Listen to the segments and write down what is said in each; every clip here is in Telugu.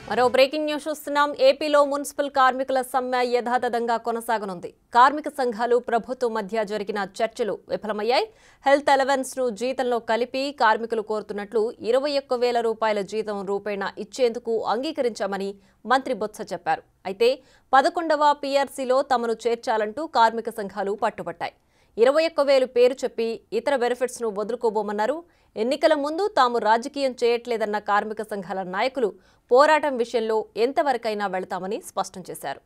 మరో బ్రేకింగ్ న్యూస్ చూస్తున్నాం ఏపీలో మున్సిపల్ కార్మికుల సమ్మె యథాతథంగా కొనసాగనుంది కార్మిక సంఘాలు ప్రభుత్వం మధ్య జరిగిన చర్చలు విఫలమయ్యాయి హెల్త్ అలవెన్స్ ను జీతంలో కలిపి కార్మికులు కోరుతున్నట్లు ఇరవై ఒక్క వేల రూపాయల జీతం రూపేణ ఇచ్చేందుకు అంగీకరించామని మంత్రి బొత్స చెప్పారు అయితే పదకొండవ పీఆర్సీలో తమను చేర్చాలంటూ కార్మిక సంఘాలు పట్టుబట్టాయి ఇరవై ఒక్క వేలు పేరు చెప్పి ఇతర బెనిఫిట్స్ ను వదులుకోబోమన్నారు ఎన్నికల ముందు తాము రాజకీయం చేయట్లేదన్న కార్మిక సంఘాల నాయకులు పోరాటం విషయంలో ఎంతవరకైనా వెళతామని స్పష్టం చేశారు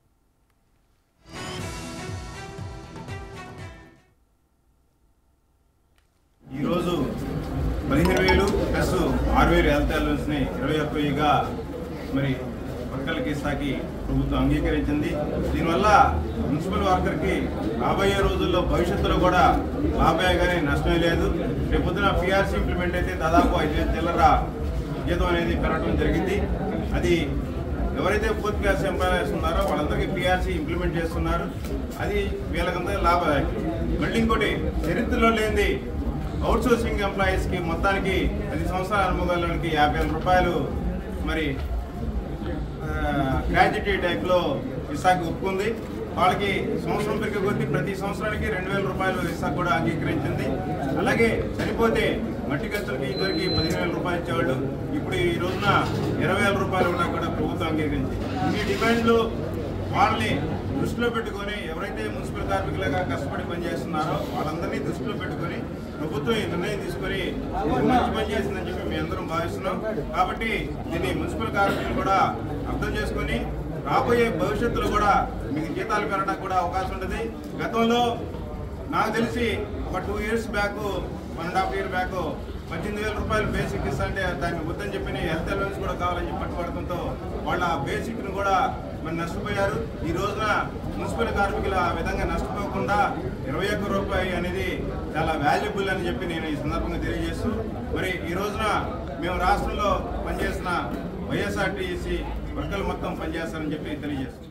ఈరోజు పదిహేను వేలు ప్లస్ ఆరు వేలు హెల్త్ అలవెన్స్ని ఇరవై ఒక్క వెయ్యిగా మరి వర్కర్లకి ఇస్తాకి ప్రభుత్వం అంగీకరించింది దీనివల్ల మున్సిపల్ వర్కర్కి రాబోయే రోజుల్లో భవిష్యత్తులో కూడా లాభమే కానీ నష్టమే లేదు రేపు పొద్దున పిఆర్సీ ఇంప్లిమెంట్ అయితే దాదాపు ఐదు వేల చిల్లర జీతం అనేది పెరగడం జరిగింది అది ఎవరైతే ఫోర్త్ క్లాస్ ఎంప్లాయర్స్ ఉన్నారో వాళ్ళందరికీ పిఆర్సీ ఇంప్లిమెంట్ చేస్తున్నారు అది వీళ్ళకంతా లాభదాయకం మళ్ళీ ఇంకోటి చరిత్రలో లేనిది అవుట్ సోర్సింగ్ ఎంప్లాయీస్కి మొత్తానికి పది సంవత్సరాల అనుభవాలకి యాభై వేల రూపాయలు మరి గ్రాడ్యుటీ టైప్లో ఇసాక్ ఒప్పుకుంది వాళ్ళకి సంవత్సరం పెరిగే కొద్దీ ప్రతి సంవత్సరానికి రెండు వేల రూపాయలు ఇసాక్ కూడా అంగీకరించింది అలాగే చనిపోతే మట్టి ఖర్చులకి ఇదివరకు పదిహేను వేల రూపాయలు ఇచ్చేవాళ్ళు ఇప్పుడు ఈ రోజున ఇరవై వేల రూపాయలు ఉన్నా కూడా ప్రభుత్వం అంగీకరించింది ఈ డిమాండ్లు వాళ్ళని దృష్టిలో పెట్టుకొని ఎవరైతే మున్సిపల్ కార్మికులుగా కష్టపడి పనిచేస్తున్నారో వాళ్ళందరినీ దృష్టిలో పెట్టుకొని ప్రభుత్వం ఈ నిర్ణయం తీసుకొని ఇది మంచి పని చేసిందని చెప్పి మేము అందరం భావిస్తున్నాం కాబట్టి దీన్ని మున్సిపల్ కార్మికులు కూడా అర్థం చేసుకొని రాబోయే భవిష్యత్తులో కూడా మీకు జీతాలు పెరగడానికి కూడా అవకాశం ఉంటుంది గతంలో నాకు తెలిసి ఒక two years back one and half year back పద్దెనిమిది వేల రూపాయలు బేసిక్ ఇస్తా అంటే దాన్ని వద్దని చెప్పి హెల్త్ అలవెన్స్ కూడా కావాలని చెప్పి పట్టుబడటంతో వాళ్ళ బేసిక్ ను కూడా మరి నష్టపోయారు ఈ రోజున మున్సిపల్ కార్మికులు ఆ విధంగా నష్టపోకుండా ఇరవై ఒక్క రూపాయి అనేది చాలా వాల్యుబుల్ అని చెప్పి నేను ఈ సందర్భంగా తెలియజేస్తూ మరి ఈ రోజున మేము రాష్ట్రంలో పనిచేసిన వైఎస్ఆర్టీసీ వర్గాలు మొత్తం పనిచేస్తారని చెప్పి తెలియజేస్తున్నాం